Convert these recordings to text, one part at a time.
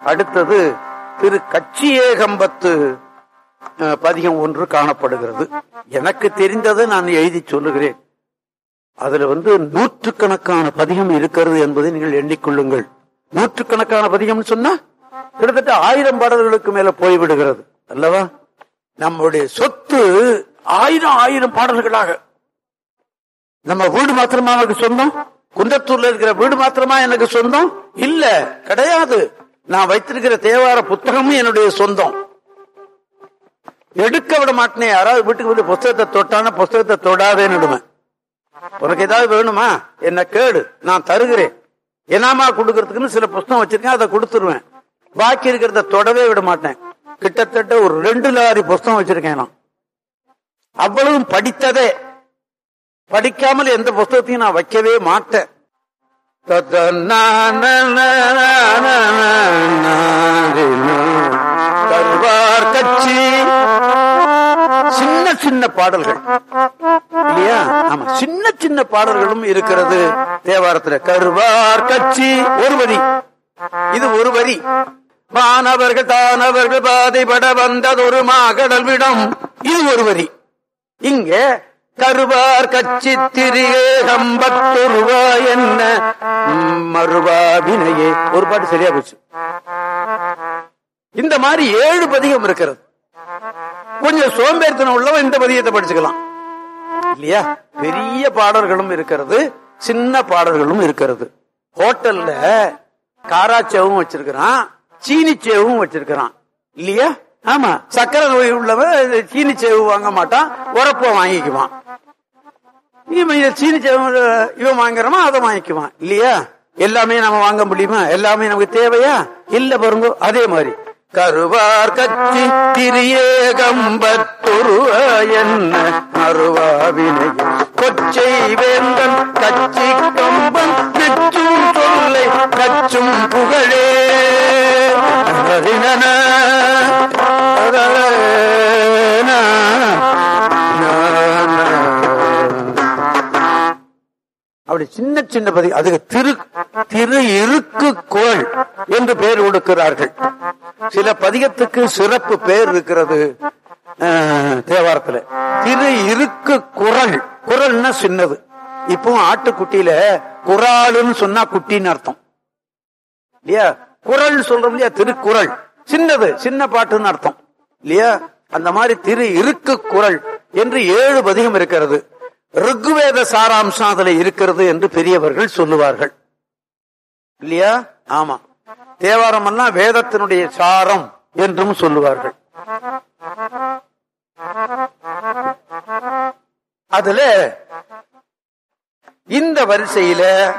அடுத்தது திரு கச்சியேகம்பத்து அஹ், பதிகம் ஒன்று காணப்படுகிறது எனக்கு தெரிந்ததை நான் எழுதி சொல்லுகிறேன் அதுல வந்து நூற்றுக்கணக்கான பதிகம் இருக்கிறது என்பதை நீங்கள் எண்ணிக்கொள்ளுங்கள் நூற்றுக்கணக்கான பதிகம்னு சொன்னா கிட்டத்தட்ட ஆயிரம் பாடல்களுக்கு மேல போய்விடுகிறது அல்லவா நம்முடைய சொத்து ஆயிரம் ஆயிரம் பாடல்களாக நம்ம வீடு மாத்திரமா எனக்கு சொந்தம் குன்றத்தூர்ல இருக்கிற வீடு மாத்திரமா எனக்கு சொந்தம் இல்ல கிடையாது நான் வைத்திருக்கிற தேவார புத்தகமும் என்னுடைய சொந்தம் எடுக்க விட மாட்டேனே யாராவது வீட்டுக்கு வந்து புஸ்தகத்தை தொட்டான புஸ்தகத்தை தொடாதேன்னு உனக்கு ஏதாவது வேணுமா என்ன கேடு நான் தருகிறேன் எனாமா கொடுக்கறதுக்குன்னு சில புஸ்தகம் வச்சிருக்கேன் அதை கொடுத்துருவேன் பாக்கி இருக்கிறத தொடவே விட மாட்டேன் கிட்டத்தட்ட ஒரு ரெண்டு லாரி புஸ்தகம் வச்சிருக்கேன் நான் அவ்வளவும் படித்ததே படிக்காமல் எந்த புஸ்தகத்தையும் நான் வைக்கவே மாட்டேன் தருவார் கட்சி சின்ன சின்ன பாடல்கள் இல்லையா ஆமா சின்ன சின்ன பாடல்களும் இருக்கிறது தேவாரத்துல கருவார் கட்சி ஒரு வரி இது ஒரு வரி மாணவர்கள் தானவர்கள் பாதைப்பட வந்ததொரு மாகடல் விடம் இது ஒரு வரி இங்க கருவார் கட்சி திரியே கம்பத்தொருவா என்ன ம், மறுவா வினையே ஒரு பாட்டு சரியா போச்சு இந்த மாதிரி ஏழு பதிகம் இருக்கிறது கொஞ்சம் சோம்பேறித்தனம் உள்ளவன் இந்த பதியத்தை படிச்சுக்கலாம் இல்லையா பெரிய பாடல்களும் இருக்கிறது சின்ன பாடல்களும் இருக்கிறது ஹோட்டல்ல காராச்சேவும் வச்சிருக்கிறான் சீனிச்சேவும் வச்சிருக்கிறான் இல்லையா ஆமா சக்கரை நோய் உள்ளவன் சீனிச்சேவு வாங்க மாட்டான் உரப்ப வாங்கிக்குவான் இவன் இதை சீனிச்சேவு இவன் வாங்குறமா அதை வாங்கிக்குவான் இல்லையா எல்லாமே நம்ம வாங்க முடியுமா எல்லாமே நமக்கு தேவையா இல்ல பாருங்க அதே மாதிரி கருவார் கச்சி திரியேகம்பத்துருவ என்ன மறுவாவினை கொச்சை வேந்தன் கச்சி கம்பன் நெச்சும் சொல்லை கச்சும் புகழே ஹரிணன, ஹரன, அப்படி சின்ன சின்ன பதி அதுக்கு திரு திரு இருக்கு கோள் என்று பெயர் கொடுக்கிறார்கள் சில பதிகத்துக்கு சிறப்பு பெயர் இருக்கிறது அஹ், தேவாரத்துல திரு இருக்கு குரல் குரல்னா சின்னது இப்போ ஆட்டுக்குட்டியில குராலுன்னு சொன்னா குட்டின்னு அர்த்தம் இல்லையா குரல் சொல்றோம் இல்லையா திருக்குறள் சின்னது சின்ன பாட்டுன்னு அர்த்தம் இல்லையா அந்த மாதிரி திரு இருக்கு குரல் என்று ஏழு பதிகம் இருக்கிறது ருக்குவேத சாராம்சம் அதுல இருக்கிறது என்று பெரியவர்கள் சொல்லுவார்கள் இல்லையா ஆமா தேவாரம் எல்லாம் வேதத்தினுடைய சாரம் என்றும் சொல்லுவார்கள் அதுல இந்த வரிசையில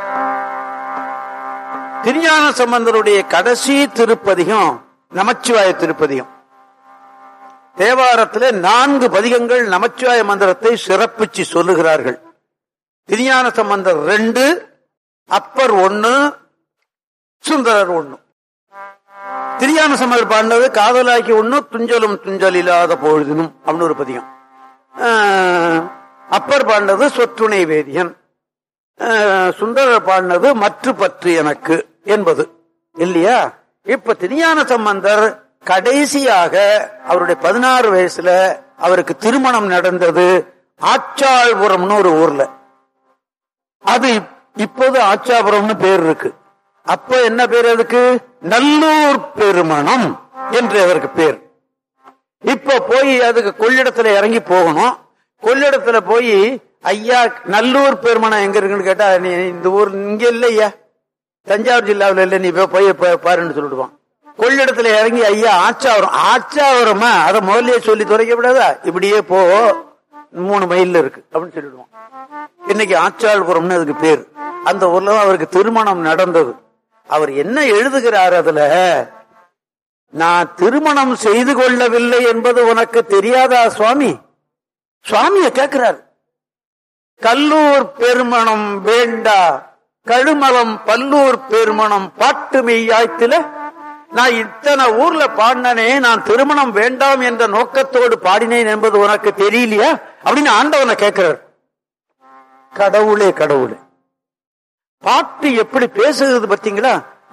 திருஞான சம்பந்தருடைய கடைசி திருப்பதிகம் நமச்சிவாய திருப்பதிகம் தேவாரத்திலே நான்கு பதிகங்கள் நமச்சிவாய மந்திரத்தை சிறப்பிச்சு சொல்லுகிறார்கள் திருஞான சம்பந்தர் ரெண்டு அப்பர் ஒண்ணு சுந்தரர் ஒண்ணு திருஞான சம்பந்தர் பாடினது காதலாக்கி ஒண்ணு துஞ்சலும் துஞ்சல் இல்லாத பொழுதினும் அப்படின்னு ஒரு பதிகம் ஆஹ், அப்பர் பாடினது சொற்றுணை வேதியன் ஆஹ், சுந்தரர் பாடினது மற்ற பற்று எனக்கு என்பது இல்லையா இப்ப திருஞான சம்பந்தர் கடைசியாக அவருடைய பதினாறு வயசுல அவருக்கு திருமணம் நடந்தது ஆச்சாள்புரம்னு ஒரு ஊர்ல அது இப்- இப்போது ஆச்சாபுரம்னு பேர் இருக்கு அப்ப என்ன பேர் அதுக்கு நல்லூர் பெருமணம் என்று அவருக்கு பேர் இப்ப போய் அதுக்கு கொள்ளிடத்துல இறங்கி போகணும் கொள்ளிடத்துல போய் ஐயா நல்லூர் பெருமணம் எங்க இருக்குன்னு கேட்டா நீ இந்த ஊர் இங்க இல்லையா தஞ்சாவூர் ஜில்லாவுல இல்ல நீ போய் போய் பா- பாருன்னு சொல்லிடுவான் கொள்ளிடத்துல இறங்கி ஐயா ஆச்சாவரம் ஆச்சாவரமா அதை முதல்லயே சொல்லி துறைக்க விடாதா இப்படியே போ மூணு மைல்ல இருக்கு அப்படின்னு சொல்லிடுவான் இன்னைக்கு ஆச்சாள்புரம்னு அதுக்கு பேர் அந்த ஊர்ல தான் அவருக்கு திருமணம் நடந்தது அவர் என்ன எழுதுகிறார் அதுல நான் திருமணம் செய்து கொள்ளவில்லை என்பது உனக்கு தெரியாதா சுவாமி சுவாமிய கேட்கிறார் கல்லூர் பெருமணம் வேண்டா கழுமலம் பல்லூர் பெருமணம் பாட்டு மெய்யாய்த்தில நான் இத்தனை ஊர்ல பாடினனே நான் திருமணம் வேண்டாம் என்ற நோக்கத்தோடு பாடினேன் என்பது உனக்கு தெரியலையா அப்படின்னு ஆண்டவனை கேட்கிறார் கடவுளே கடவுளே பாட்டு எப்படி பேசுகிறது பாத்தீங்களா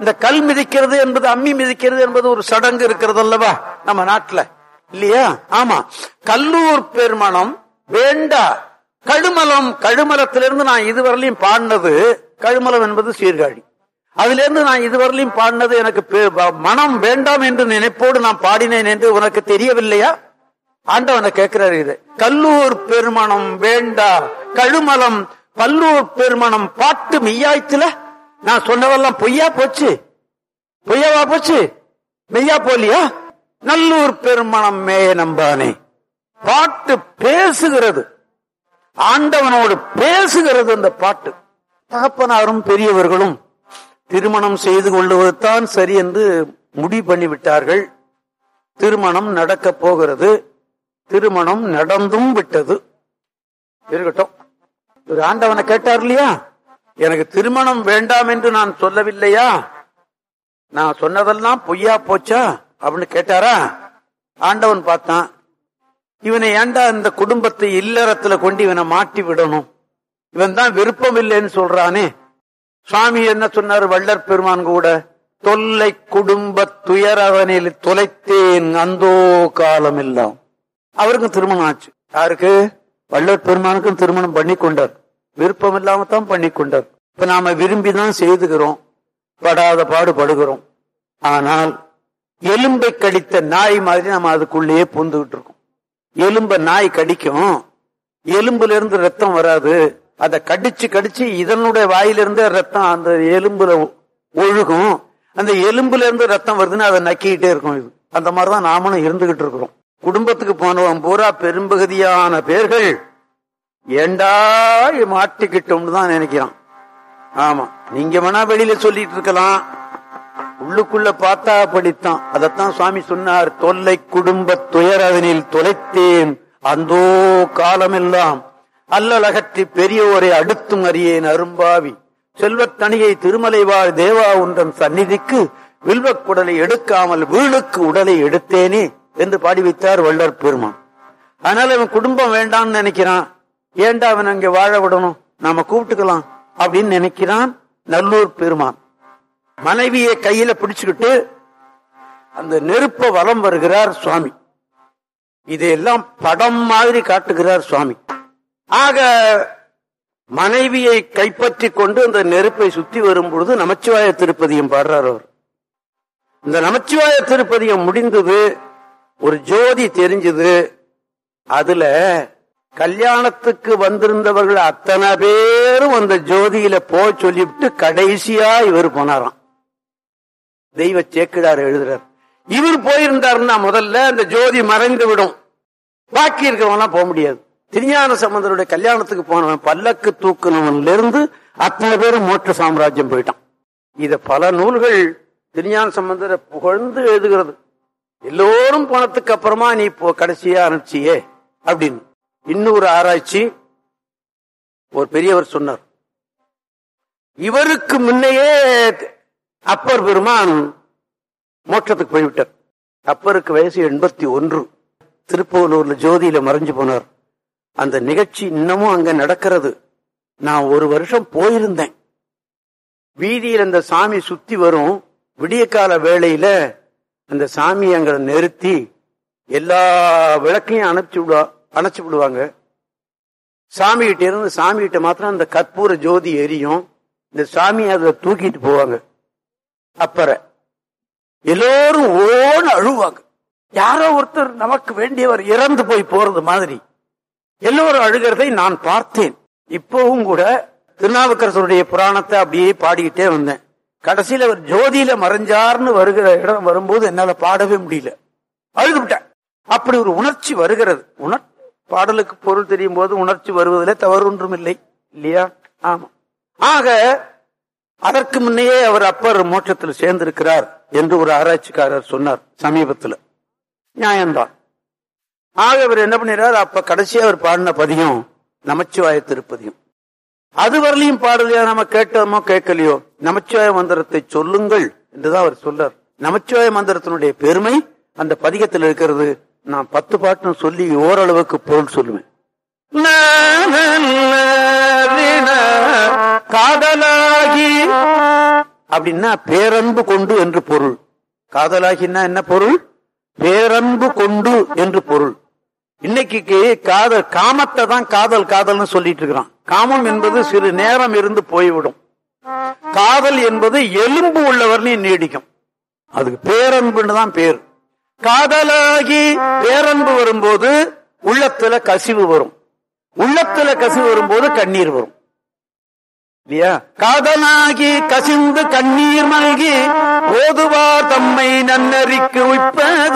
இந்த கல் மிதிக்கிறது என்பது அம்மி மிதிக்கிறது என்பது ஒரு சடங்கு இருக்கிறது அல்லவா நம்ம நாட்டுல இல்லையா ஆமா கல்லூர் பெருமணம் வேண்டா கழுமலம் கழுமலத்திலிருந்து நான் இதுவரையிலும் பாடினது கழுமலம் என்பது சீர்காழி அதுல இருந்து நான் இதுவரையிலும் பாடினது எனக்கு பே- ப- மனம் வேண்டாம் என்று நினைப்போடு நான் பாடினேன் என்று உனக்கு தெரியவில்லையா ஆண்டவனை கேட்கிறாரு இது கல்லூர் பெருமணம் வேண்டா கழுமலம் பல்லூர் பெருமணம் பாட்டு மெய்யாய்த்துல நான் சொன்னதெல்லாம் பொய்யா போச்சு பொய்யாவா போச்சு மெய்யா போலியா நல்லூர் பெருமணம் மேய நம்பானே பாட்டு பேசுகிறது ஆண்டவனோடு பேசுகிறது அந்த பாட்டு தகப்பனாரும் பெரியவர்களும் திருமணம் செய்து கொள்வதுதான் சரி என்று முடிவு பண்ணிவிட்டார்கள் திருமணம் நடக்கப் போகிறது திருமணம் நடந்தும் விட்டது இருக்கட்டும் ஒரு ஆண்டவனை கேட்டார் இல்லையா எனக்கு திருமணம் வேண்டாம் என்று நான் சொல்லவில்லையா நான் சொன்னதெல்லாம் பொய்யா போச்சா அப்படின்னு கேட்டாரா ஆண்டவன் பார்த்தான் இவனை ஏன்டா இந்த குடும்பத்தை இல்லறத்துல கொண்டு இவனை மாட்டி விடணும் இவன் தான் விருப்பம் இல்லைன்னு சொல்றானே சுவாமி என்ன சொன்னார் வள்ளற் பெருமான் கூட தொல்லை குடும்ப துயரவனில் தொலைத்தேன் அந்தோ காலம் எல்லாம் அவருக்கும் திருமணம் ஆச்சு யாருக்கு வள்ளற் பெருமானுக்கும் திருமணம் பண்ணி கொண்டார் விருப்பம் இல்லாம தான் பண்ணி கொண்டார் இப்ப நாம விரும்பி தான் செய்துகிறோம் படாத பாடுபடுகிறோம் ஆனால் எலும்பை கடித்த நாய் மாதிரி நம்ம அதுக்குள்ளேயே பூந்துகிட்டு இருக்கோம் எலும்ப நாய் கடிக்கும் எலும்புல இருந்து ரத்தம் வராது அதை கடிச்சு கடிச்சு இதனுடைய வாயிலிருந்தே ரத்தம் அந்த எலும்புல ஒழுகும் அந்த எலும்புல இருந்து ரத்தம் வருதுன்னு அதை நக்கிக்கிட்டே இருக்கும் இது அந்த மாதிரிதான் நாமளும் இருந்துகிட்டு இருக்கிறோம் குடும்பத்துக்கு போனவன் பூரா பெரும்பகுதியான பேர்கள் ஏண்டா மாட்டிக்கிட்டோம்னு தான் நினைக்கிறான் ஆமா நீங்க வேணா வெளியில சொல்லிட்டு இருக்கலாம் உள்ளுக்குள்ள பார்த்தா படித்தான் அதத்தான் சுவாமி சொன்னார் தொல்லை குடும்ப துயரதனில் தொலைத்தேன் அந்தோ காலமெல்லாம் அல்லலகற்றி பெரியோரை அடுத்தும் அறியேன் அரும்பாவி செல்வத் தணிகை திருமலைவாழ் தேவா உன்றன் சந்நிதிக்கு வில்வக் குடலை எடுக்காமல் வீழுக்கு உடலை எடுத்தேனே என்று பாடி வைத்தார் வள்ளற் பெருமான் அதனால இவன் குடும்பம் வேண்டாம்னு நினைக்கிறான் ஏன்டா அவன் அங்க வாழ விடணும் நாம கூப்பிட்டுக்கலாம் அப்படின்னு நினைக்கிறான் நல்லூர் பெருமான் மனைவியை கையில பிடிச்சுக்கிட்டு அந்த நெருப்ப வலம் வருகிறார் சுவாமி இதையெல்லாம் படம் மாதிரி காட்டுகிறார் சுவாமி ஆக மனைவியை கைப்பற்றி கொண்டு அந்த நெருப்பை சுத்தி வரும் பொழுது நமச்சிவாய திருப்பதியம் பாடுறார் அவர் இந்த நமச்சிவாய திருப்பதியம் முடிந்தது ஒரு ஜோதி தெரிஞ்சது அதுல கல்யாணத்துக்கு வந்திருந்தவர்கள் அத்தனை பேரும் அந்த ஜோதியில போய் சொல்லிவிட்டு கடைசியா இவர் போனாராம் தெய்வ சேக்கிடார் எழுதுறார் இவர் போயிருந்தாருன்னா முதல்ல அந்த ஜோதி மறைந்து விடும் பாக்கி இருக்கிறவங்க போக முடியாது திருஞான சம்பந்தருடைய கல்யாணத்துக்கு போனவன் பல்லக்கு தூக்குனவன்ல இருந்து அத்தனை பேரும் மோட்ச சாம்ராஜ்யம் போயிட்டான் இத பல நூல்கள் திருஞான சம்பந்தரை புகழ்ந்து எழுதுகிறது எல்லோரும் போனதுக்கு அப்புறமா நீ இப்போ கடைசியா அனுப்பிச்சியே அப்படின்னு இன்னொரு ஆராய்ச்சி ஒரு பெரியவர் சொன்னார் இவருக்கு முன்னையே அப்பர் பெருமான் மோட்சத்துக்கு போய்விட்டார் அப்பருக்கு வயசு எண்பத்தி ஒன்று திருப்பூலூர்ல ஜோதியில மறைஞ்சு போனார் அந்த நிகழ்ச்சி இன்னமும் அங்க நடக்கிறது நான் ஒரு வருஷம் போயிருந்தேன் வீதியில் அந்த சாமி சுத்தி வரும் விடிய கால வேளையில அந்த சாமி அங்க நிறுத்தி எல்லா விளக்கையும் அணைச்சு விடுவா அணைச்சு விடுவாங்க சாமி கிட்ட இருந்து சாமி கிட்ட மாத்திரம் அந்த கற்பூர ஜோதி எரியும் இந்த சாமி அதை தூக்கிட்டு போவாங்க அப்புற எல்லோரும் ஓன்னு அழுவாங்க யாரோ ஒருத்தர் நமக்கு வேண்டியவர் இறந்து போய் போறது மாதிரி எல்லோரும் அழுகிறதை நான் பார்த்தேன் இப்பவும் கூட திருநாவுக்கரசருடைய புராணத்தை அப்படியே பாடிக்கிட்டே வந்தேன் கடைசியில அவர் ஜோதியில மறைஞ்சார்னு வருகிற இடம் வரும்போது என்னால பாடவே முடியல அழுது விட்டேன் அப்படி ஒரு உணர்ச்சி வருகிறது உணர் பாடலுக்கு பொருள் தெரியும் போது உணர்ச்சி வருவதிலே தவறு ஒன்றும் இல்லை இல்லையா ஆமா ஆக அதற்கு முன்னையே அவர் அப்பர் மோட்சத்தில் சேர்ந்திருக்கிறார் என்று ஒரு ஆராய்ச்சிக்காரர் சொன்னார் சமீபத்தில் நியாயம்தான் ஆக அவர் என்ன பண்ணிடுறார் அப்ப கடைசியா அவர் பாடின பதியம் நமச்சிவாய திருப்பதியும் அது வரலையும் பாடலையா நம்ம கேட்டோமோ கேட்கலையோ நமச்சிவாய மந்திரத்தை சொல்லுங்கள் என்றுதான் அவர் சொல்றார் நமச்சிவாய மந்திரத்தினுடைய பெருமை அந்த பதிகத்தில் இருக்கிறது நான் பத்து பாட்டும் சொல்லி ஓரளவுக்கு பொருள் சொல்லுவேன் காதலாகி அப்படின்னா பேரன்பு கொண்டு என்று பொருள் காதலாகினா என்ன பொருள் பேரன்பு கொண்டு என்று பொருள் இன்னைக்கு காதல் காமத்தை தான் காதல் காதல்னு சொல்லிட்டு இருக்கிறான் காமம் என்பது சிறு நேரம் இருந்து போய்விடும் காதல் என்பது எலும்பு உள்ளவர்னு நீடிக்கும் அதுக்கு பேரன்புன்னு தான் பேர் காதலாகி பேரன்பு வரும்போது உள்ளத்துல கசிவு வரும் உள்ளத்துல கசிவு வரும்போது கண்ணீர் வரும் இல்லையா காதலாகி கசிந்து கண்ணீர் மல்கி ஓதுவார் தம்மை நன்னறிக்கு உய்ப்பது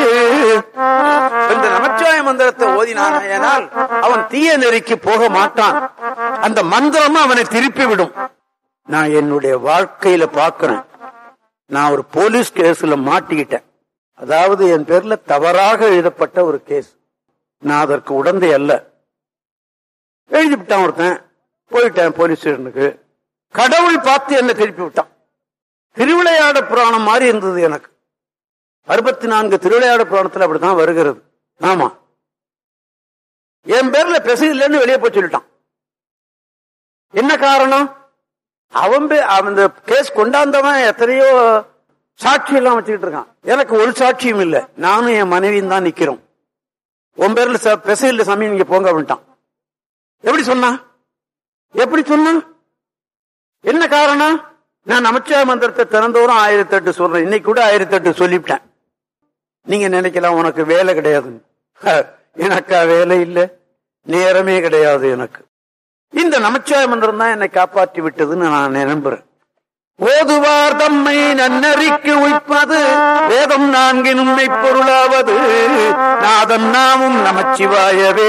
இந்த நமச்சிவாய மந்திரத்தை ஓதினானால் அவன் தீய நெறிக்கு போக மாட்டான் அந்த மந்திரம் அவனை திருப்பி விடும் நான் என்னுடைய வாழ்க்கையில பாக்குறேன் நான் ஒரு போலீஸ் கேஸ்ல மாட்டிக்கிட்டேன் அதாவது என் பேர்ல தவறாக எழுதப்பட்ட ஒரு கேஸ் நான் அதற்கு உடந்தை அல்ல எழுதிவிட்டான் ஒருத்தன் போயிட்டேன் போலீஸ் ஸ்டேஷனுக்கு கடவுள் பார்த்து என்ன திருப்பி விட்டான் திருவிளையாட புராணம் மாதிரி இருந்தது எனக்கு அறுபத்தி நான்கு திருவிளையாட புராணத்தில் அப்படித்தான் வருகிறது ஆமா என் பேர்ல பெசு இல்லைன்னு வெளியே போய் சொல்லிட்டான் என்ன காரணம் அவன் அந்த கேஸ் கொண்டாந்தவன் எத்தனையோ சாட்சி எல்லாம் வச்சுக்கிட்டு இருக்கான் எனக்கு ஒரு சாட்சியும் இல்லை நானும் என் மனைவியும் தான் நிக்கிறோம் உன் பேர்ல பெச இல்ல சாமி நீங்க போங்க அப்படின்ட்டான் எப்படி சொன்னா எப்படி சொன்னா என்ன காரணம் நான் நமச்சிவாய மந்திரத்தை திறந்தோறும் ஆயிரத்தி எட்டு சொல்றேன் இன்னைக்கு கூட ஆயிரத்தி எட்டு சொல்லிவிட்டேன் நீங்க நினைக்கலாம் உனக்கு வேலை கிடையாது எனக்கா வேலை இல்லை நேரமே கிடையாது எனக்கு இந்த நமச்சிவாய மந்திரம் தான் என்னை காப்பாற்றி விட்டதுன்னு நான் நம்புறேன் ஓதுவார் தம்மை நன்னறிக்கு உய்ப்பது வேதம் நான்கின் உண்மை பொருளாவது நாதன் நாமும் நமச்சிவாயவே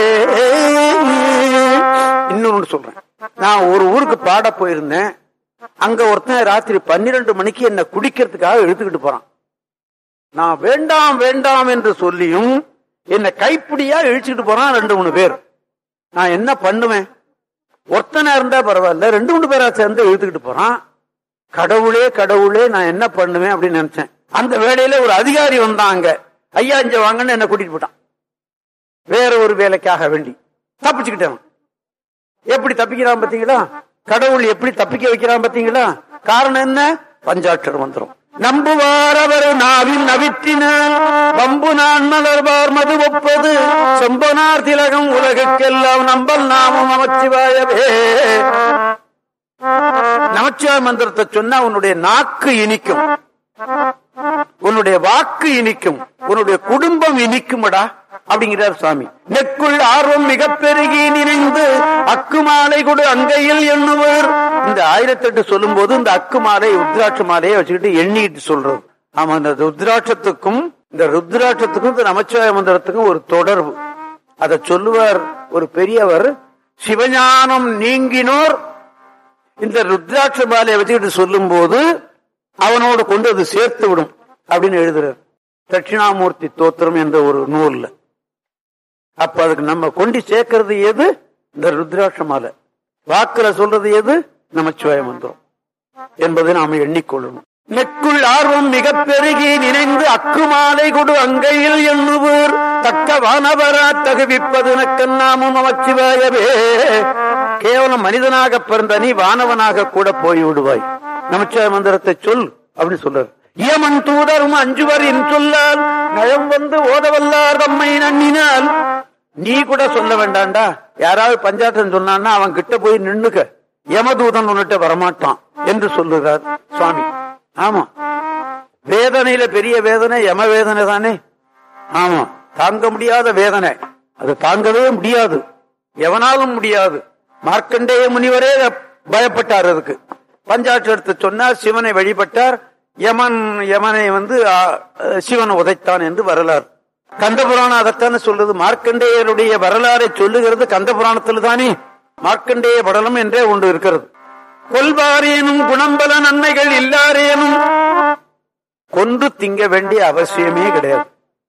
இன்னொன்னு சொல்றேன் நான் ஒரு ஊருக்கு பாட போயிருந்தேன் அங்க ஒருத்தன் ராத்திரி பன்னிரண்டு மணிக்கு என்ன குடிக்கிறதுக்காக எடுத்துக்கிட்டு போறான் நான் வேண்டாம் வேண்டாம் என்று சொல்லியும் என்ன கைப்பிடியா இழிச்சுக்கிட்டு போறான் ரெண்டு மூணு பேர் நான் என்ன பண்ணுவேன் ஒருத்தனா இருந்தா பரவாயில்ல ரெண்டு மூணு பேரா சேர்ந்து இழுத்துக்கிட்டு போறான் கடவுளே கடவுளே நான் என்ன பண்ணுவேன் அப்படின்னு நினைச்சேன் அந்த வேலையில ஒரு அதிகாரி வந்தாங்க ஐயா இங்க வாங்கன்னு என்ன கூட்டிட்டு போட்டான் வேற ஒரு வேலைக்காக வேண்டி தப்பிச்சுக்கிட்டேன் எப்படி தப்பிக்கிறான் பாத்தீங்களா கடவுள் எப்படி தப்பிக்க வைக்கிறான் பாத்தீங்களா காரணம் என்ன பஞ்சாட்சர் மந்திரம் நம்புவார் அவர் நாவின் நவிற்றினால் பம்பு நான் மலர்வார் மது ஒப்பது செம்பனார் திலகம் உலகுக்கெல்லாம் நம்பல் நாமம் நமச்சிவாயவே நமச்சிவாய மந்திரத்தை சொன்னா உன்னுடைய நாக்கு இனிக்கும் உன்னுடைய வாக்கு இனிக்கும் உன்னுடைய குடும்பம் இனிக்குமடா அப்படிங்கிறார் சுவாமி நெக்குள் ஆர்வம் மிக பெருகி நினைந்து அக்கு மாலை கொடு அங்கையில் எண்ணுவர் இந்த ஆயிரத்தி எட்டு சொல்லும் போது இந்த அக்கு மாலை ருத்ராட்ச மாலையை வச்சுக்கிட்டு எண்ணிட்டு சொல்றது ஆமா இந்த ருத்ராட்சத்துக்கும் இந்த ருத்ராட்சத்துக்கும் இந்த நமச்சிவாய மந்திரத்துக்கும் ஒரு தொடர்பு அதை சொல்லுவார் ஒரு பெரியவர் சிவஞானம் நீங்கினோர் இந்த ருத்ராட்ச மாலையை வச்சுக்கிட்டு சொல்லும் போது அவனோடு கொண்டு அது சேர்த்து விடும் அப்படின்னு எழுதுறார் தட்சிணாமூர்த்தி தோத்திரம் என்ற ஒரு நூல்ல அப்ப அதுக்கு நம்ம கொண்டு சேர்க்கிறது எது இந்த ருத்ராட்ச மாலை வாக்குல சொல்றது எது நமச்சிவாய மந்திரம் என்பதை நாம எண்ணிக்கொள்ளணும் நெக்குள் ஆர்வம் மிக பெருகி நினைந்து அக்கு மாலை கொடு அங்கையில் எண்ணுவர் தக்க வானவரா தகுவிப்பது நக்கன்னாமும் நமச்சிவாயவே கேவலம் மனிதனாக பிறந்த நீ வானவனாக கூட போய் விடுவாய் நமச்சிவாய மந்திரத்தை சொல் அப்படின்னு சொல்றாரு இயமன் தூதரும் அஞ்சுவர் என் சொல்லால் நயம் வந்து ஓதவல்லார் தம்மை நன்னினால் நீ கூட சொல்ல வேண்டாண்டா யாராவது பஞ்சாட்டம் சொன்னான்னா அவன் கிட்ட போய் நின்னுக்க யமதூதன் உன்னிட்ட வரமாட்டான் என்று சொல்லுகிறார் சுவாமி ஆமா வேதனையில பெரிய வேதனை யம வேதனை தானே ஆமா தாங்க முடியாத வேதனை அது தாங்கவே முடியாது எவனாலும் முடியாது மார்க்கண்டேய முனிவரே பயப்பட்டார் அதுக்கு பஞ்சாட்சரத்தை சொன்னார் சிவனை வழிபட்டார் யமன் யமனை வந்து சிவனை உதைத்தான் என்று வரலாறு கந்தபுராணம் அதைத்தானே சொல்றது மார்க்கண்டேயருடைய வரலாறை சொல்லுகிறது கந்தபுராணத்தில் தானே மார்க்கண்டேய படலம் என்றே ஒன்று இருக்கிறது கொல்வாரேனும் குணம்பல நன்மைகள் இல்லாரேனும் கொன்று திங்க வேண்டிய அவசியமே கிடையாது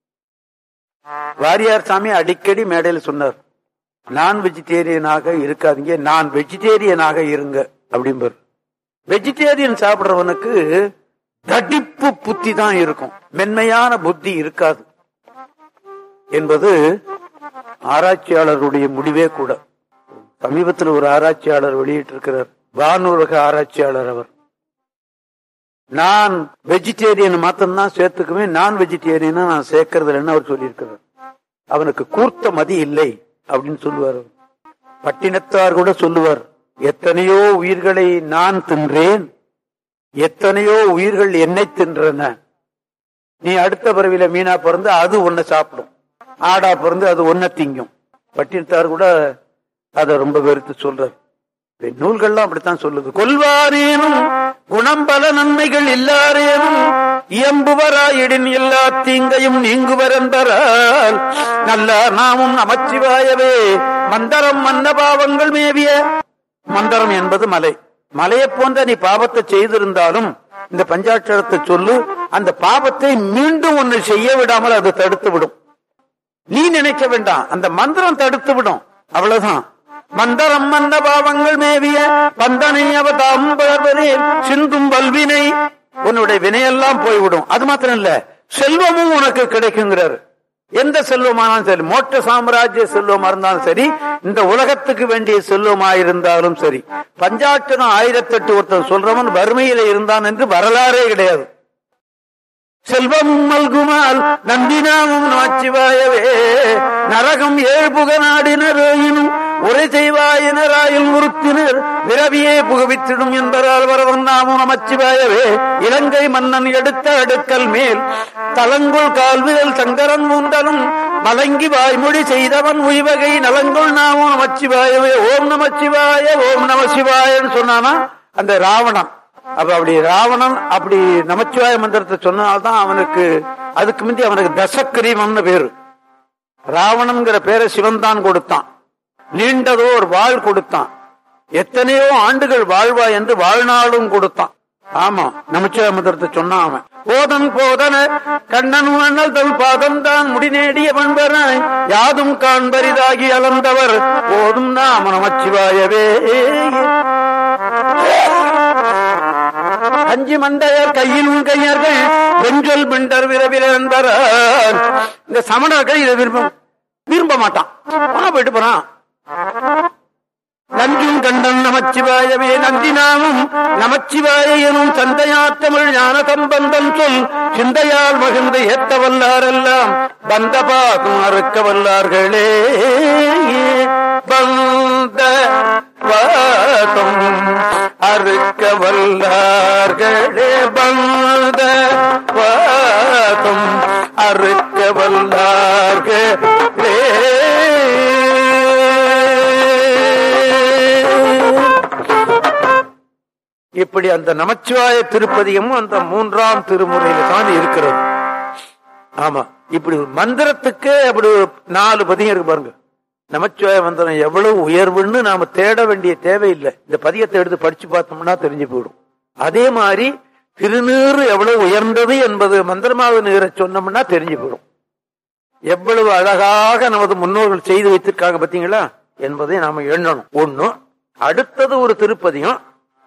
வாரியார் சாமி அடிக்கடி மேடையில் சொன்னார் நான் வெஜிடேரியனாக இருக்காதீங்க நான் வெஜிடேரியனாக இருங்க அப்படிம்பார் வெஜிடேரியன் சாப்பிடுறவனுக்கு தடிப்பு புத்தி தான் இருக்கும் மென்மையான புத்தி இருக்காது என்பது ஆராய்ச்சியாளருடைய முடிவே கூட சமீபத்தில் ஒரு ஆராய்ச்சியாளர் வெளியிட்டிருக்கிறார் வானூரக ஆராய்ச்சியாளர் அவர் நான் வெஜிடேரியன் மாத்திரம் சேர்த்துக்குவேன் நான் வெஜிடேரியனா நான் சேர்க்கறது இல்லைன்னு அவர் சொல்லியிருக்கிறார் அவனுக்கு கூர்த்த மதி இல்லை அப்படின்னு சொல்லுவார் அவர். பட்டினத்தார் கூட சொல்லுவார் எத்தனையோ உயிர்களை நான் தின்றேன் எத்தனையோ உயிர்கள் என்னை தின்றன நீ அடுத்த பிறவில மீனா பிறந்து அது ஒன்ன சாப்பிடும் ஆடா பிறந்து அது ஒன்ன திங்கும் பட்டினத்தார் கூட அத ரொம்ப வெறுத்து சொல்றார் இந்த நூல்கள்லாம் அப்படித்தான் சொல்லுது கொல்வாரேனும் குணம் பல நன்மைகள் இல்லாரேனும் இயம்புவராயிடின் எல்லா தீங்கையும் நீங்குவர் என்பரால் நல்ல நாமும் நமச்சிவாயவே மந்தரம் மன்ன பாவங்கள் மேவிய மந்தரம் என்பது மலை மலையை போன்ற நீ பாவத்தை செய்திருந்தாலும் இந்த பஞ்சாட்சரத்தை சொல்லு அந்த பாவத்தை மீண்டும் ஒன்று செய்ய விடாமல் அது தடுத்து விடும் நீ நினைக்க வேண்டாம் அந்த மந்திரம் தடுத்து விடும் அவ்வளவுதான் மந்தரம் மன்ன பாவங்கள் மேவிய பந்தனை அவதாம்பரே சிந்தும் வல்வினை உன்னுடைய வினையெல்லாம் போய்விடும் அது மாத்திரம் இல்ல செல்வமும் உனக்கு கிடைக்குங்கிறார் எந்த செல்வமானாலும் சரி மோட்ச சாம்ராஜ்ய செல்வமா இருந்தாலும் சரி இந்த உலகத்துக்கு வேண்டிய செல்வமா இருந்தாலும் சரி பஞ்சாட்சரம் ஆயிரத்தெட்டு ஒருத்தன் சொல்றவன் வறுமையில இருந்தான் என்று வரலாறே கிடையாது செல்வமும் மல்குமால் நந்தினாமும் நமச்சிவாயவே நரகம் ஏழ்புக நாடினரேயினும் உரை செய்வாயினராயில் முறுத்தினர் விரவியே புகவித்திடும் என்பதால் வரவன் நாமும் நமச்சிவாயவே இலங்கை மன்னன் எடுத்த அடுக்கல் மேல் தலங்குள் கால்விரல் சங்கரன் மூந்தலும் மலங்கி வாய்மொழி செய்தவன் உய்வகை நலங்குள் நாமும் நமச்சிவாயவே ஓம் நமச்சிவாய ஓம் நம சிவாயன்னு சொன்னானா அந்த ராவணன் அப்ப அப்படி ராவணன் அப்படி நமச்சிவாய மந்திரத்தை சொன்னால்தான் அவனுக்கு அதுக்கு முந்தி அவனுக்கு தசக்கிரீவம்னு பேரு ராவணன்கிற பேரை சிவன் தான் கொடுத்தான் நீண்டதோ ஒரு வாழ் கொடுத்தான் எத்தனையோ ஆண்டுகள் வாழ்வா என்று வாழ்நாளும் கொடுத்தான் ஆமா நமச்சிவாய மந்திரத்தை சொன்னான் அவன் போதன் போதன கண்ணன் அண்ணல் தன் பாதம் தான் முடிநேடிய பண்பராய் யாதும் காண்பரிதாகி அலர்ந்தவர் போதும் நாம நமச்சிவாயவே அஞ்சு மண்டையர் கையில் கையர்கள் பெஞ்சொல் பிண்டர் விரவில என்பார் இந்த சமணர்கள் இதை விரும்ப விரும்ப மாட்டான் போனா போயிட்டு போறான் நஞ்சும் கண்டன் நமச்சிவாயமே நந்தினாமும் நமச்சிவாய எனும் தந்தையாத்தமிழ் ஞான சம்பந்தம் சொல் சிந்தையால் மகிழ்ந்து ஏத்த வல்லாரெல்லாம் பந்த பாகம் அறுக்க வல்லார்களே பந்த பாகம் அறுக்க வல்லார்களே பந்த பாகம் அறுக்க வல்லார்களே இப்படி அந்த நமச்சிவாய திருப்பதியமும் அந்த மூன்றாம் திருமுறையில தான் இருக்கிறது ஆமா இப்படி ஒரு மந்திரத்துக்கே அப்படி ஒரு நாலு பதியம் இருக்கு பாருங்க நமச்சிவாய மந்திரம் எவ்வளவு உயர்வுன்னு நாம தேட வேண்டிய தேவையில்லை இந்த பதியத்தை எடுத்து படிச்சு பார்த்தோம்னா தெரிஞ்சு போயிடும் அதே மாதிரி திருநீறு எவ்வளவு உயர்ந்தது என்பது மந்திரமாக நீரை சொன்னோம்னா தெரிஞ்சு போயிடும் எவ்வளவு அழகாக நமது முன்னோர்கள் செய்து வைத்திருக்காங்க பாத்தீங்களா என்பதை நாம எண்ணணும் ஒண்ணு அடுத்தது ஒரு திருப்பதியும்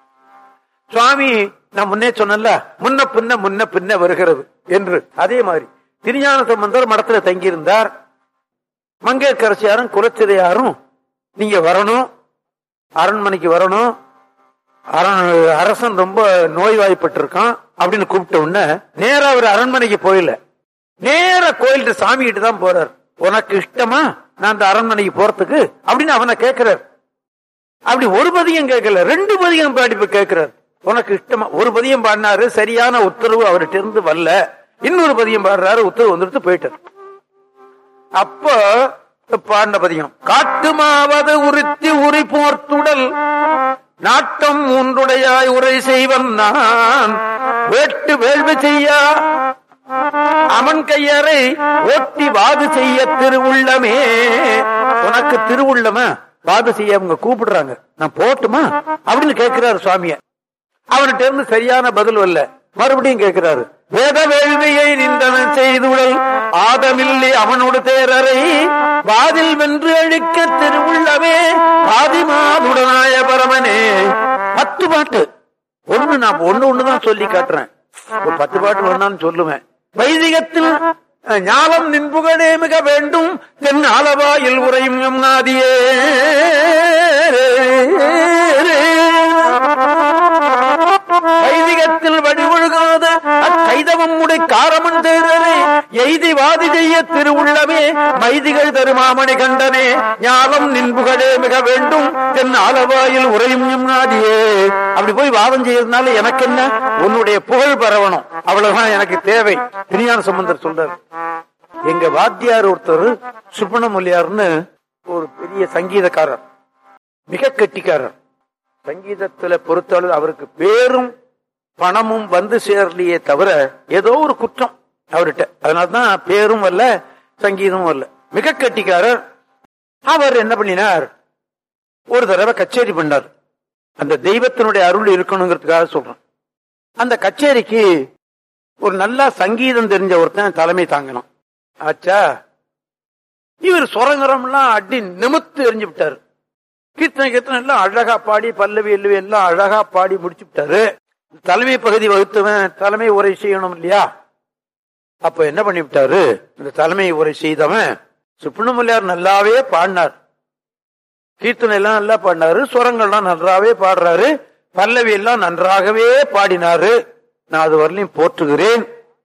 சுவாமி நான் முன்னே சொன்னல முன்ன பின்ன முன்ன பின்ன வருகிறது என்று அதே மாதிரி திருஞான சம்பந்தர் மடத்துல தங்கியிருந்தார் மங்கையர்கரசியாரும் குலச்சிதையாரும் நீங்க வரணும் அரண்மனைக்கு வரணும் அரண்- அரசன் ரொம்ப நோய்வாய்ப்பட்டிருக்கான் அப்படின்னு கூப்பிட்ட உடனே நேரா அவர் அரண்மனைக்கு போயில நேர கோயில்கிட்ட சாமி கிட்ட தான் போறார் உனக்கு இஷ்டமா நான் அந்த அரண்மனைக்கு போறதுக்கு அப்படின்னு அவனை கேட்கிறார் அப்படி ஒரு பதியம் கேட்கல ரெண்டு பதியம் பாடி இப்ப கேட்கிறார் உனக்கு இஷ்டமா ஒரு பதியம் பாடினாரு சரியான உத்தரவு அவர்கிட்ட இருந்து வரல இன்னொரு பதியம் பாடுறாரு உத்தரவு வந்துட்டு போயிட்டார் அப்ப பாடின பதியம் காட்டுமாவது உரித்தி உரி போர்த்துடல் நாட்டம் மூன்றுடையாய் உரை செய்வன் நான் வேட்டு வேள்வி செய்யா அவன் கையறை ஓட்டி வாது செய்ய திருவுள்ளமே உனக்கு திருவுள்ளமா வாது செய்ய அவங்க கூப்பிடுறாங்க நான் போட்டுமா அப்படின்னு கேட்கிறாரு சுவாமிய அவர்கிட்ட இருந்து சரியான பதில் வரல மறுபடியும் கேட்கிறாரு வேத வேள்வியை நின்றவன் செய்துடல் ஆதமில்லை அவனோடு தேரரை வாதில் வென்று அழிக்க திருவுள்ளமே ஆதிமாதுடனாய பரமனே பத்து பாட்டு ஒண்ணு நான் ஒண்ணு ஒண்ணுதான் சொல்லி காட்டுறேன் ஒரு பத்து பாட்டு வேணாலும் சொல்லுவேன் வைதிகத்தில் அஹ், ஞானம் நின்புகழே மிக வேண்டும் தென் ஆலவாயில் உரையும் எம் நாதியே வைதிகத்தில் வழிவொழுகாத அக்கைதவம் உடை காரமன் தேர்தலே எய்தி வாதி செய்ய திருவுள்ளமே மைதிகள் தருமாமணி கண்டனே ஞானம் நின்புகளே மிக வேண்டும் தென் ஆலவாயில் உரையும் நாடியே அப்படி போய் வாதம் செய்யறதுனால எனக்கு என்ன உன்னுடைய புகழ் பரவணும் அவ்வளவுதான் எனக்கு தேவை திருஞான சம்பந்தர் சொல்றாரு எங்க வாத்தியார் ஒருத்தர் சுப்பனமொழியார்னு ஒரு பெரிய சங்கீதக்காரர் மிக கெட்டிக்காரர் சங்கீதத்துல பொறுத்தளவு அவருக்கு பேரும் பணமும் வந்து சேரலையே தவிர ஏதோ ஒரு குற்றம் அவர்கிட்ட அதனாலதான் பேரும் வரல சங்கீதமும் வரல மிக கெட்டிக்காரர் அவர் என்ன பண்ணினார் ஒரு தடவை கச்சேரி பண்ணார் அந்த தெய்வத்தினுடைய அருள் இருக்கணுங்கிறதுக்காக சொல்றேன் அந்த கச்சேரிக்கு ஒரு நல்லா சங்கீதம் தெரிஞ்ச ஒருத்தன் தலைமை தாங்கணும் ஆச்சா இவர் சுரங்கரம்லாம் அடி நிமித்து எரிஞ்சு விட்டாரு கீர்த்தனை கீர்த்தனை எல்லாம் அழகா பாடி பல்லவி எல்லுவி எல்லாம் அழகா பாடி முடிச்சு விட்டாரு தலைமை பகுதி வகுத்தவன் தலைமை உரை செய்யணும் இல்லையா அப்ப என்ன பண்ணி விட்டாரு இந்த தலைமை உரை செய்தவன் சுப்பிரமணியார் நல்லாவே பாடினார் கீர்த்தனை எல்லாம் நல்லா பாடினாரு சுரங்கள்லாம் நன்றாவே பாடுறாரு பல்லவி எல்லாம் நன்றாகவே பாடினாரு நான் அது வரலையும் போற்றுகிறேன்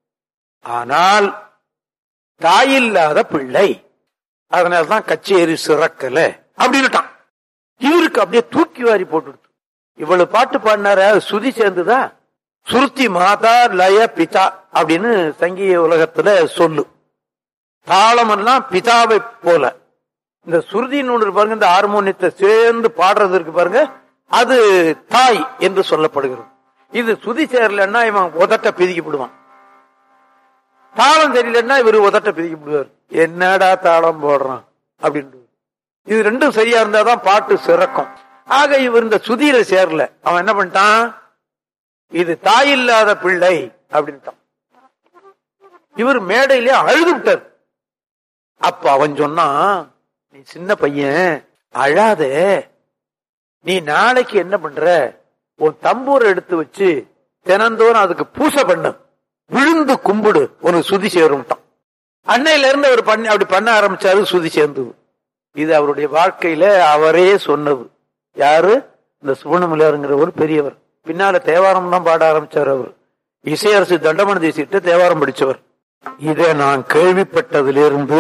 ஆனால் தாயில்லாத பிள்ளை அதனாலதான் கச்சேரி சிறக்கல அப்படின்னுட்டான் இவருக்கு அப்படியே தூக்கி வாரி போட்டு இவ்வளவு பாட்டு பாடினார சுதி சேர்ந்துதா சுருத்தி மாதா லய பிதா அப்படின்னு சங்கீத உலகத்துல சொல்லு தாளம் எல்லாம் பிதாவை போல இந்த சுருதின்னு ஒன்று பாருங்க இந்த ஹார்மோனியத்தை சேர்ந்து பாடுறது இருக்கு பாருங்க அது தாய் என்று சொல்லப்படுகிறது இது சுதி சேரலன்னா இவன் உதட்ட பிதிக்கப்படுவான் தாளம் தெரியலன்னா இவரு உதட்ட பிதிக்கப்படுவார் என்னடா தாளம் போடுறான் அப்படின்னு இது ரெண்டும் சரியா இருந்தாதான் பாட்டு சிறக்கும் ஆக இவர் இந்த சுதியில சேரல அவன் என்ன பண்ணிட்டான் இது தாயில்லாத பிள்ளை அப்படின்ட்டான் இவர் மேடையிலே அழுது விட்டார் அப்ப அவன் சொன்னான் நீ சின்ன பையன் அழாத நீ நாளைக்கு என்ன பண்ற உன் தம்பூரை எடுத்து வச்சு தினந்தோறும் அதுக்கு பூசை பண்ணு விழுந்து கும்பிடு உனக்கு சுதி சேரும்ட்டான் அன்னையில இருந்து அவர் பண்ணி அப்படி பண்ண ஆரம்பிச்சாரு சுதி சேர்ந்தது இது அவருடைய வாழ்க்கையில அவரே சொன்னது யாரு இந்த சுவர்ணமலையாருங்கிற ஒரு பெரியவர் பின்னால தேவாரம் தான் பாட ஆரம்பிச்சார் அவர் இசையரசு தண்டமன தேசிட்டு தேவாரம் படிச்சவர் இதை நான் கேள்விப்பட்டதிலிருந்து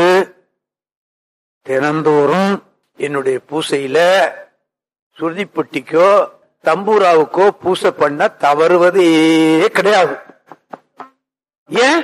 தினந்தோறும் என்னுடைய பூசையில சுருதிப்பட்டிக்கோ தம்பூராவுக்கோ பூசை பண்ண தவறுவதே கிடையாது ஏன்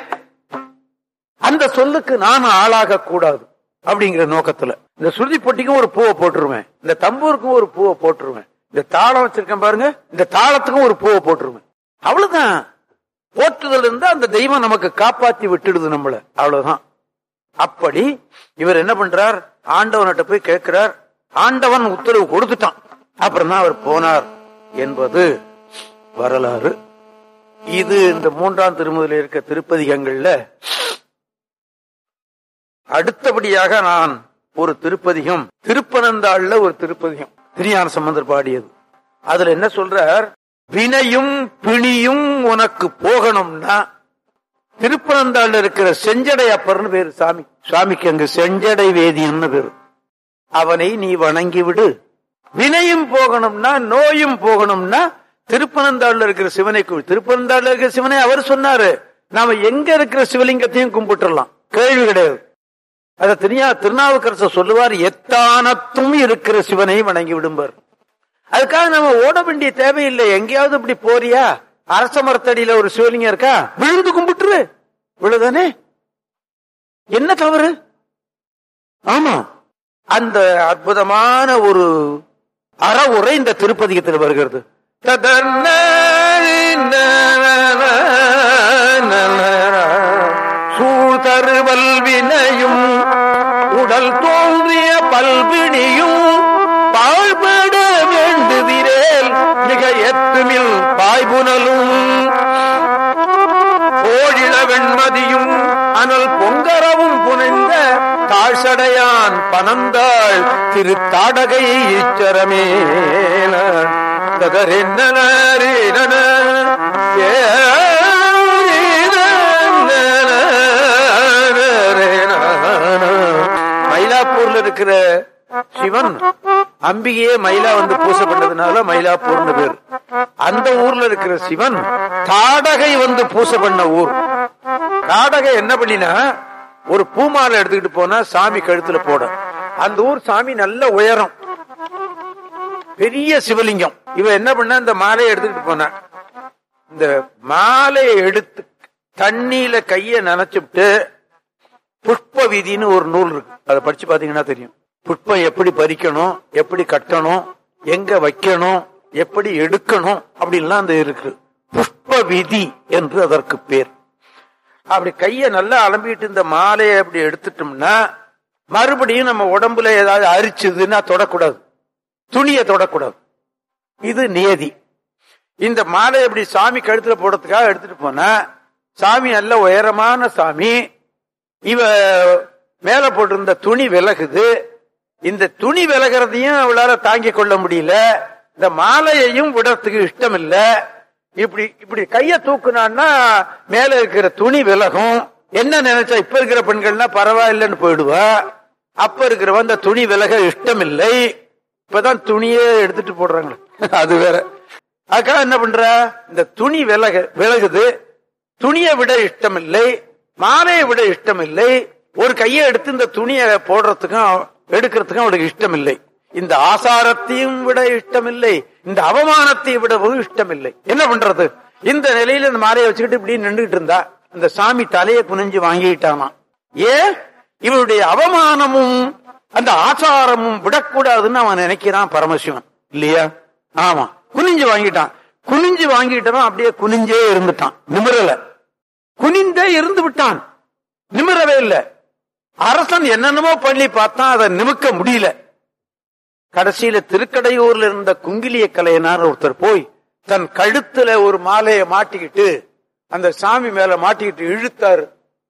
அந்த சொல்லுக்கு நான் ஆளாக கூடாது அப்படிங்கிற நோக்கத்துல இந்த சுருதி பொட்டிக்கும் ஒரு பூவை போட்டுருவேன் இந்த தம்பூருக்கும் ஒரு பூவை போட்டுருவேன் இந்த தாளம் வச்சிருக்கேன் பாருங்க இந்த தாளத்துக்கும் ஒரு பூவை போட்டுருவேன் அவ்வளவுதான் போற்றுதல் இருந்து அந்த தெய்வம் நமக்கு காப்பாத்தி விட்டுடுது நம்மள அவ்வளவுதான் அப்படி இவர் என்ன பண்றார் ஆண்டவன்கிட்ட போய் கேட்கிறார் ஆண்டவன் உத்தரவு கொடுத்துட்டான் அப்புறம் தான் அவர் போனார் என்பது வரலாறு இது இந்த மூன்றாம் திருமுறையில் இருக்க திருப்பதிகங்கள்ல அடுத்தபடியாக நான் ஒரு திருப்பதிகம் திருப்பனந்தாள்ல ஒரு திருப்பதிகம் திருஞான சம்பந்தர் பாடியது அதுல என்ன சொல்றார் வினையும் பிணியும் உனக்கு போகணும்னா திருப்பனந்தாள்ல இருக்கிற செஞ்சடை அப்பர்னு பேரு சாமி சுவாமிக்கு அங்கு செஞ்சடை வேதியம்னு பேரு அவனை நீ வணங்கி விடு வினையும் போகணும்னா நோயும் போகணும்னா திருப்பனந்தாள்ல இருக்கிற சிவனை கு- திருப்பனந்தாள்ல இருக்கிற சிவனை அவர் சொன்னாரு நாம எங்க இருக்கிற சிவலிங்கத்தையும் கும்பிட்டுறலாம் கேள்வி கிடையாது அத தெரியா திருநாவுக்கரசர் சொல்லுவார் எத்தானத்தும் இருக்கிற சிவனை வணங்கி விடும்பார் அதுக்காக நம்ம ஓட வேண்டிய தேவையில்லை எங்கேயாவது இப்படி போறியா அரச மரத்தடியில ஒரு சிவலிங்கம் இருக்கா விழுந்து கும்பிட்டுரு விழுதானே என்ன தவறு ஆமா அந்த அற்புதமான ஒரு அறவுரை இந்த திருப்பதிகத்தில் வருகிறது சூழ்தருவல் வினையும் உடல் தோன்றிய பல்வினியும் பாழ்பட வேண்டுதிரேல் மிக எத்துமில் பாய்புனலும் கோழிள வெண்மதியும் அனல் பொங்கரவும் புனைந்த தாழ்சடையான் பனந்தாள் திருத்தாடகை ஈச்சரமே மயிலாப்பூர்ல இருக்கிற சிவன் அம்பிகையே மயிலா வந்து பூசை பண்ணதுனால மயிலாப்பூர்னு பேர் அந்த ஊர்ல இருக்கிற சிவன் தாடகை வந்து பூசை பண்ண ஊர் தாடகை என்ன பண்ணினா ஒரு பூமாலை எடுத்துக்கிட்டு போனா சாமி கழுத்துல போட அந்த ஊர் சாமி நல்ல உயரம் பெரிய சிவலிங்கம் இவ என்ன பண்ண இந்த மாலையை எடுத்துக்கிட்டு போன இந்த மாலையை எடுத்து தண்ணியில கைய நனைச்சுட்டு புஷ்ப விதின்னு ஒரு நூல் இருக்கு அதை படிச்சு பாத்தீங்கன்னா தெரியும் புஷ்பம் எப்படி பறிக்கணும் எப்படி கட்டணும் எங்க வைக்கணும் எப்படி எடுக்கணும் அப்படின்லாம் அந்த இருக்கு புஷ்ப விதி என்று அதற்கு பேர் அப்படி கைய நல்லா அலம்பிட்டு இந்த மாலையை அப்படி எடுத்துட்டோம்னா மறுபடியும் நம்ம உடம்புல ஏதாவது அரிச்சதுன்னா தொடக்கூடாது துணியை தொடக்கூடாது இது நியதி இந்த மாலை அப்படி சாமி கழுத்துல போடுறதுக்காக எடுத்துட்டு போனா சாமி நல்ல உயரமான சாமி இவ மேல போட்டிருந்த துணி விலகுது இந்த துணி விலகிறதையும் அவளால தாங்கிக் கொள்ள முடியல இந்த மாலையையும் விடறதுக்கு இஷ்டம் இல்ல இப்படி இப்படி கைய தூக்குனான்னா மேல இருக்கிற துணி விலகும் என்ன நினைச்சா இப்ப இருக்கிற பெண்கள்னா பரவாயில்லைன்னு போயிடுவா அப்ப இருக்கிறவ அந்த துணி விலக இஷ்டம் இல்லை இப்பதான் துணியே எடுத்துட்டு போடுறாங்க அது வேற அதுக்காக என்ன பண்ற இந்த துணி விலக விலகுது துணியை விட இஷ்டம் இல்லை மாலையை விட இஷ்டம் இல்லை ஒரு கையை எடுத்து இந்த துணியை போடுறதுக்கும் எடுக்கிறதுக்கும் அவளுக்கு இஷ்டம் இல்லை இந்த ஆசாரத்தையும் விட இஷ்டம் இல்லை இந்த அவமானத்தை விடவும் இஷ்டம் இல்லை என்ன பண்றது இந்த நிலையில இந்த மாலையை வச்சுக்கிட்டு இப்படி நின்றுகிட்டு இருந்தா இந்த சாமி தலையை குனிஞ்சு வாங்கிட்டானா ஏன் இவருடைய அவமானமும் அந்த ஆச்சாரமும் விடக்கூடாதுன்னு அவன் நினைக்கிறான் பரமசிவன் இல்லையா ஆமா குனிஞ்சு வாங்கிட்டான் குனிஞ்சு வாங்கிட்டவன் அப்படியே குனிஞ்சே இருந்துட்டான் நிமிரல குனிந்தே இருந்து விட்டான் நிமிரவே இல்ல அரசன் என்னென்னமோ பண்ணி பார்த்தான் அதை நிமிக்க முடியல கடைசியில திருக்கடையூர்ல இருந்த குங்கிலிய கலையனார் ஒருத்தர் போய் தன் கழுத்துல ஒரு மாலையை மாட்டிக்கிட்டு அந்த சாமி மேல மாட்டிக்கிட்டு இழுத்தாரு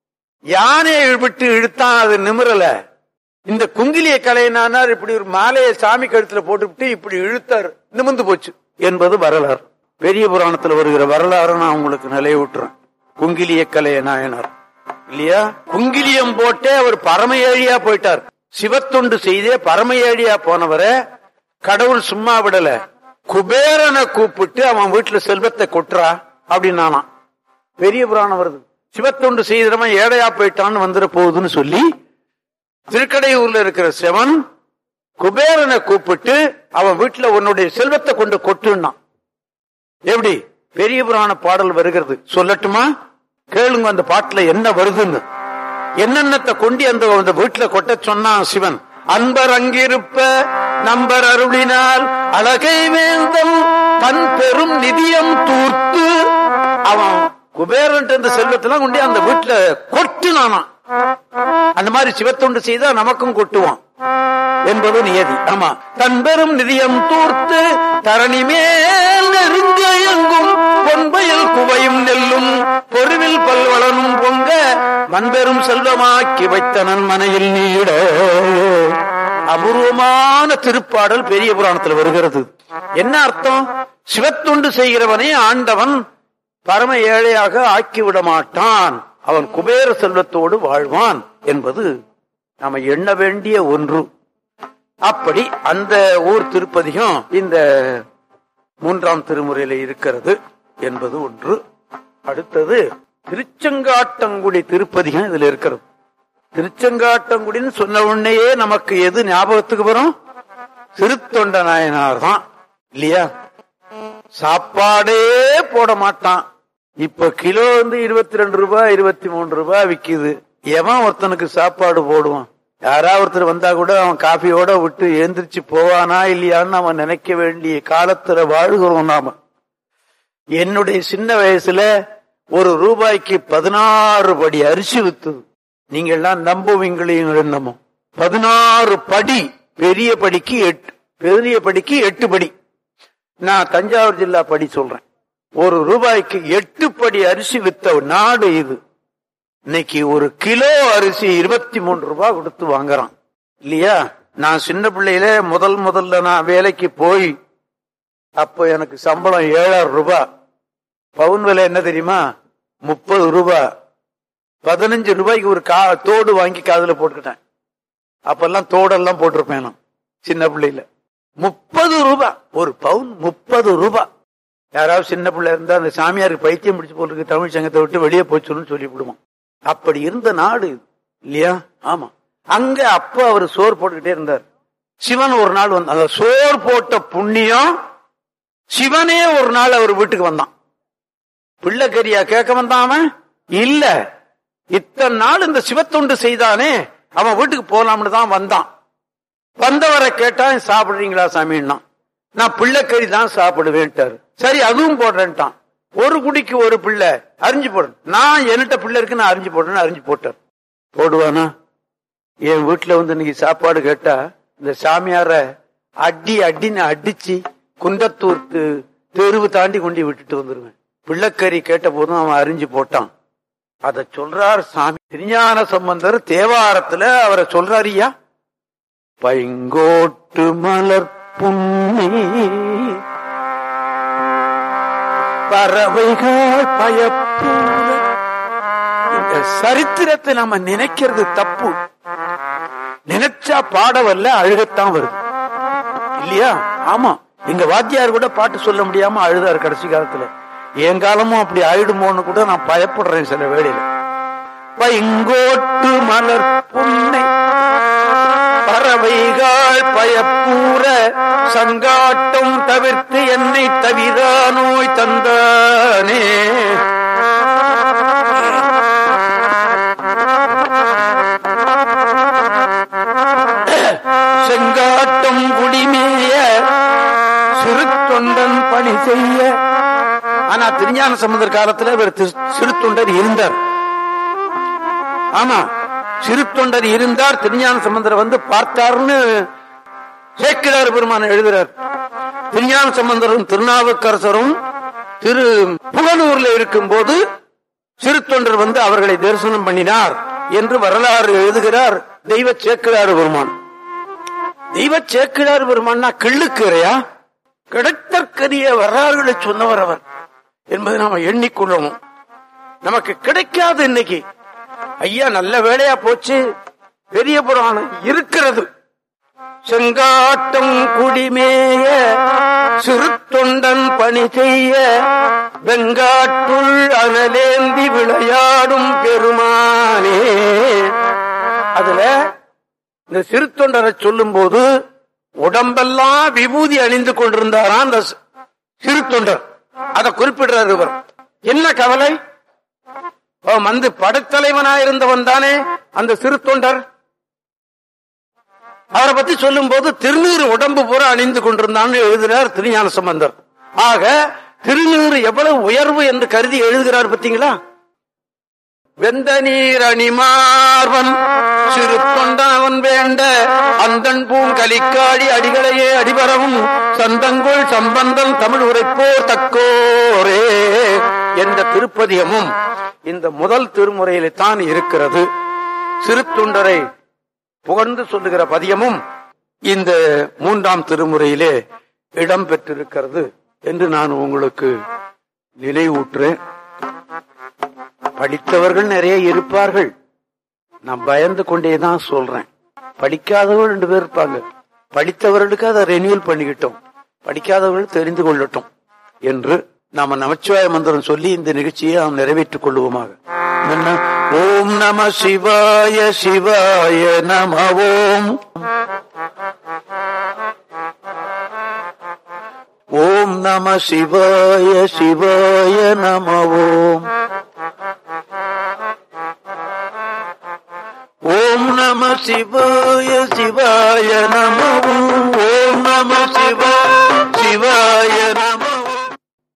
யானையை விட்டு இழுத்தான் அது நிமிரல இந்த குங்கிலிய கலையனார் இப்படி ஒரு மாலையை சாமி கழுத்துல போட்டுவிட்டு இப்படி இழுத்தாரு நிமிர்ந்து போச்சு என்பது வரலாறு பெரிய புராணத்துல வருகிற வரலாறு நான் உங்களுக்கு நிலைய விட்டுறேன் குங்கிலிய கலைய நாயனார் இல்லையா குங்கிலியம் போட்டே அவர் பரம ஏழியா போயிட்டார் சிவத்தொண்டு செய்தே பரம ஏழியா போனவரை கடவுள் சும்மா விடல குபேரனை கூப்பிட்டு அவன் வீட்டுல செல்வத்தை கொட்டுறா அப்படின்னானா பெரிய புராணம் வருது சிவத்தொண்டு செய்தவன் ஏழையா போயிட்டான்னு வந்துட போகுதுன்னு சொல்லி திருக்கடையூர்ல இருக்கிற சிவன் குபேரனை கூப்பிட்டு அவன் வீட்டுல உன்னுடைய செல்வத்தை கொண்டு கொட்டுனான் எப்படி பெரிய புராண பாடல் வருகிறது சொல்லட்டுமா கேளுங்க அந்த பாட்டுல என்ன வருதுன்னு என்னென்னத்தை கொண்டு அந்த அந்த வீட்டுல கொட்ட சொன்னான் சிவன் அன்பர் அங்கிருப்ப நம்பர் அருளினால் அழகை வேந்தம் தன் பெரும் நிதியம் தூர்த்து அவன் குபேரன் இந்த செல்வத்தெல்லாம் கொண்டு அந்த வீட்டுல கொட்டுனானான் அந்த மாதிரி சிவத்தொண்டு செய்தா நமக்கும் கொட்டுவான் என்பது நியதி ஆமா தன் பெரும் நிதியம் தூர்த்து தரணி மேல் நெருங்க எங்கும் பொன்பயல் குவையும் நெல்லும் பொருவில் பல்வளனும் பொங்க மண்பெரும் செல்வமாக்கி வைத்தனன் மனையில் நீட அபூர்வமான திருப்பாடல் பெரிய புராணத்தில் வருகிறது என்ன அர்த்தம் சிவத்தொண்டு செய்கிறவனே ஆண்டவன் பரம ஏழையாக ஆக்கிவிட மாட்டான் அவன் குபேர செல்வத்தோடு வாழ்வான் என்பது நாம எண்ண வேண்டிய ஒன்று அப்படி அந்த ஊர் திருப்பதியும் இந்த மூன்றாம் திருமுறையில இருக்கிறது என்பது ஒன்று அடுத்தது திருச்செங்காட்டங்குடி திருப்பதிகம் இதுல இருக்கிறது திருச்செங்காட்டங்குடின்னு சொன்ன உடனேயே நமக்கு எது ஞாபகத்துக்கு வரும் திருத்தொண்ட நாயனார் தான் இல்லையா சாப்பாடே போட மாட்டான் இப்ப கிலோ வந்து இருபத்தி ரெண்டு ரூபாய் இருபத்தி மூணு ரூபாய் விக்குது எவன் ஒருத்தனுக்கு சாப்பாடு போடுவான் யாரா ஒருத்தர் வந்தா கூட அவன் காஃபியோட விட்டு எழுந்திரிச்சு போவானா இல்லையான்னு அவன் நினைக்க வேண்டிய காலத்துல வாழ்கிறோம் நாம என்னுடைய சின்ன வயசுல ஒரு ரூபாய்க்கு பதினாறு படி அரிசி வித்துது நீங்க எல்லாம் நம்புவீங்களையும் என்னமோ பதினாறு படி பெரிய படிக்கு எட்டு பெரிய படிக்கு எட்டு படி நான் தஞ்சாவூர் ஜில்லா படி சொல்றேன் ஒரு ரூபாய்க்கு எட்டு படி அரிசி வித்த நாடு இது இன்னைக்கு ஒரு கிலோ அரிசி இருபத்தி மூணு ரூபாய் கொடுத்து வாங்குறான் இல்லையா நான் சின்ன பிள்ளையில முதல் முதல்ல நான் வேலைக்கு போய் அப்போ எனக்கு சம்பளம் ஏழாயிரம் ரூபாய் பவுன் விலை என்ன தெரியுமா முப்பது ரூபாய் பதினஞ்சு ரூபாய்க்கு ஒரு கா தோடு வாங்கி காதுல போட்டுக்கிட்டேன் அப்பெல்லாம் தோடெல்லாம் போட்டிருப்பேன் நான் சின்ன பிள்ளையில முப்பது ரூபாய் ஒரு பவுன் முப்பது ரூபாய் யாராவது சின்ன பிள்ளை இருந்தா அந்த சாமியாருக்கு பைத்தியம் பிடிச்சு போட்டுருக்கு தமிழ் சங்கத்தை விட்டு வெளியே போச்சுன்னு சொல்லி விடுவோம் அப்படி இருந்த நாடு இது. இல்லையா ஆமா அங்க அப்ப அவர் சோறு போட்டுக்கிட்டே இருந்தார் சிவன் ஒரு நாள் வந்து அந்த சோறு போட்ட புண்ணியம் சிவனே ஒரு நாள் அவர் வீட்டுக்கு வந்தான் பிள்ளைக்கரியா கேட்க வந்தான் அவன் இல்ல இத்தனை நாள் இந்த சிவத்தொண்டு செய்தானே அவன் வீட்டுக்கு போலாம்னு தான் வந்தான் வந்தவரை கேட்டா சாப்பிடுறீங்களா சாமின்னா நான் பிள்ளைக்கறி தான் சாப்பிடுவேன்ட்டாரு சரி அதுவும் போடுறேன்ட்டான் ஒரு குடிக்கு ஒரு பிள்ளை அரிஞ்சு போடுறேன் நான் என்கிட்ட பிள்ளை இருக்கு நான் அரிஞ்சு போடுறேன்னு அரிஞ்சு போட்டார் போடுவானா என் வீட்டுல வந்து இன்னைக்கு சாப்பாடு கேட்டா இந்த சாமியார அடி அடின்னு அடிச்சு குண்டத்தூர் தெ- தெருவு தாண்டி கொண்டு விட்டுட்டு வந்துருவேன் பிள்ளைக்கறி கேட்ட போதும் அவன் அரிஞ்சு போட்டான் அத சொல்றார் சாமி திருஞான சம்பந்தர் தேவாரத்துல அவரை சொல்றாரியா பைங்கோட்டு மலர் புன்னி பறவைகள் பயப்பூர இந்த சரித்திரத்தை நம்ம நினைக்கிறது தப்பு நினைச்சா பாட வரல அழுகத்தான் வருது இல்லையா ஆமா எங்க வாத்தியார் கூட பாட்டு சொல்ல முடியாம அழுதாரு கடைசி காலத்துல என் காலமும் அப்படி ஆயிடுமோன்னு கூட நான் பயப்படுறேன் சில வேளையில பைங்கோட்டு மலர் புன்னை பறவைகள் பயப்பூர சங்காட்டம் தவிர்த்து என்னை தவிர நோய் தந்தானே செங்காட்டம் குடிமேய சிறு தொண்டன் பணி செய்ய ஆனா திருஞான சம்பந்தர் காலத்துல இவர் தி- சிறு தொண்டர் இருந்தார் ஆமா சிறு தொண்டர் இருந்தார் திருஞான சம்பந்தர் வந்து பார்த்தார்னு சேக்கிரார் பெருமான் எழுதுறார் திருஞான சம்பந்தரும் திருநாவுக்கரசரும் திரு புகனூர்ல இருக்கும் போது சிறு தொண்டர் வந்து அவர்களை தரிசனம் பண்ணினார் என்று வரலாறு எழுதுகிறார் தெய்வ சேக்கிரார் பெருமான் தெய்வ சேக்கிழார் பெருமான்னா கிள்ளுக்கரையா கிடைத்தற்கரிய வரலாறுகளை சொன்னவர் அவர் என்பதை நாம எண்ணிக்கொள்ளணும் நமக்கு கிடைக்காது இன்னைக்கு ஐயா நல்ல வேலையா போச்சு பெரிய புராணம் இருக்கிறது செங்காட்டம் குடிமேய சிறு தொண்டன் பணி செய்ய வெங்காட்டுள் அனலேந்தி விளையாடும் பெருமானே அதுல இந்த சிறு தொண்டரை சொல்லும் போது உடம்பெல்லாம் விபூதி அணிந்து கொண்டிருந்தாராம் அந்த சி- சிறு தொண்டர் அதை குறிப்பிடுறார் இவர் என்ன கவலை அவன் வந்து படைத்தலைவனாயிருந்தவன் தானே அந்த சிறு தொண்டர் அவரை பத்தி சொல்லும் போது திருநீர் உடம்பு பூரா அணிந்து கொண்டிருந்தான்னு எழுதுகிறார் திருஞான சம்பந்தர் ஆக திருநீர் எவ்வளவு உயர்வு என்று கருதி எழுதுகிறார் பாத்தீங்களா வெந்த நீர் அணிமார்வன் சிறு தொண்டனவன் வேண்ட அந்தன் பூங்கலிக்காடி அடிகளையே அடிபரவும் சந்தங்குள் சம்பந்தம் தமிழ் உரைப்போர் தக்கோரே என்ற திருப்பதியமும் இந்த முதல் திருமுறையிலே தான் இருக்கிறது சிறு தொண்டரை புகழ்ந்து சொல்லுகிற பதியமும் இந்த மூன்றாம் திருமுறையிலே இடம் பெற்றிருக்கிறது என்று நான் உங்களுக்கு நினைவூட்டுறேன் படித்தவர்கள் நிறைய இருப்பார்கள் நான் பயந்து கொண்டே தான் சொல்றேன் படிக்காதவர்கள் ரெண்டு பேர் இருப்பாங்க படித்தவர்களுக்கு அதை ரெனியூல் பண்ணிக்கிட்டோம் படிக்காதவர்கள் தெரிந்து கொள்ளட்டும் என்று நாம நமச்சிவாய மந்திரம் சொல்லி இந்த நிகழ்ச்சியை நாம் நிறைவேற்றிக் கொள்வோமாக என்ன ஓம் நம சிவாய சிவாய நம ஓம் ஓம் நம சிவாய சிவாய நம ஓம் ஓம் நம சிவாய சிவாய நம ஓம் ஓம் நம சிவாய